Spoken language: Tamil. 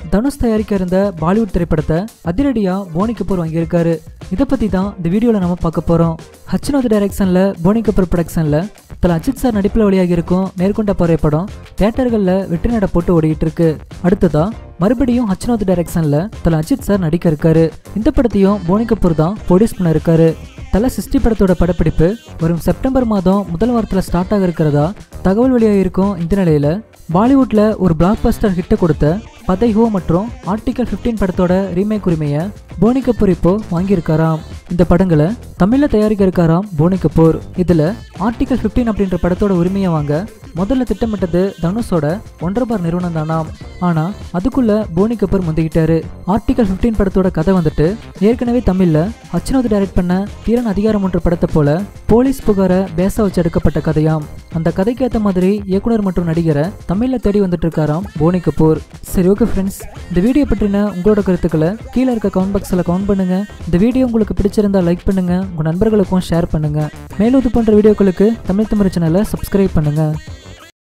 தனுஷ் தயாரிக்க இருந்த பாலிவுட் திரைப்படத்தை அதிரடியா போனி கபூர் வாங்கியிருக்காரு இதை பத்தி தான் இந்த வீடியோல நம்ம பார்க்க போறோம் ஹச்னோத் டைரக்ஷன்ல போனி கபூர் ப்ரொடக்ஷன்ல தல அஜித் சார் நடிப்பில் வெளியாகி இருக்கும் நேர்கொண்ட பறவை படம் தியேட்டர்களில் வெற்றி நட போட்டு ஓடிட்டு இருக்கு அடுத்ததா மறுபடியும் ஹச்னோத் டைரக்ஷன்ல தல அஜித் சார் நடிக்க இருக்காரு இந்த படத்தையும் போனி கபூர் தான் ப்ரொடியூஸ் பண்ண இருக்காரு தல சிருஷ்டி படத்தோட படப்பிடிப்பு வரும் செப்டம்பர் மாதம் முதல் வாரத்தில் ஸ்டார்ட் ஆக இருக்கிறதா தகவல் வெளியாக இருக்கும் இந்த நிலையில பாலிவுட்ல ஒரு பிளாக் பஸ்டர் ஹிட்டை கொடுத்த பதைஹோ மற்றும் ஆர்டிகல் 15 படத்தோட ரீமேக் உரிமையை போனி கபூர் இப்போ வாங்கியிருக்காராம் இந்த படங்களை தமிழ்ல தயாரிக்க இருக்காராம் போனி கபூர் இதுல ஆர்டிகல் 15 அப்படின்ற படத்தோட உரிமையை வாங்க முதல்ல திட்டமிட்டது தனுஷோட ஒன்றரை பார் நிறுவனம் தானாம் ஆனா அதுக்குள்ள போனி கபூர் முந்திக்கிட்டாரு ஆர்டிகல் 15 படத்தோட கதை வந்துட்டு ஏற்கனவே தமிழ்ல அச்சுனோத் டைரக்ட் பண்ண தீரன் அதிகாரம் ஒன்று படத்தை போல போலீஸ் புகாரை பேச வச்சு எடுக்கப்பட்ட கதையாம் அந்த கதைக்கு ஏற்ற மாதிரி இயக்குனர் மற்றும் நடிகரை தமிழ்ல தேடி வந்துட்டு இருக்காராம் போனி கபூர் சரி ஓகே ஃப்ரெண்ட்ஸ் இந்த வீடியோ பற்றின உங்களோட கருத்துக்களை கீழே இருக்க கமெண்ட் பாக்ஸில் கமெண்ட் பண்ணுங்க இந்த வீடியோ உங்களுக்கு பிடிச்சிருந்தா லைக் பண்ணுங்க உங்க நண்பர்களுக்கும் ஷேர் பண்ணுங்க மேலும் இது போன்ற வீடியோக்களுக்கு தமிழ் தமிழ் சேனலை சப்ஸ்கிரைப் பண்ணுங்க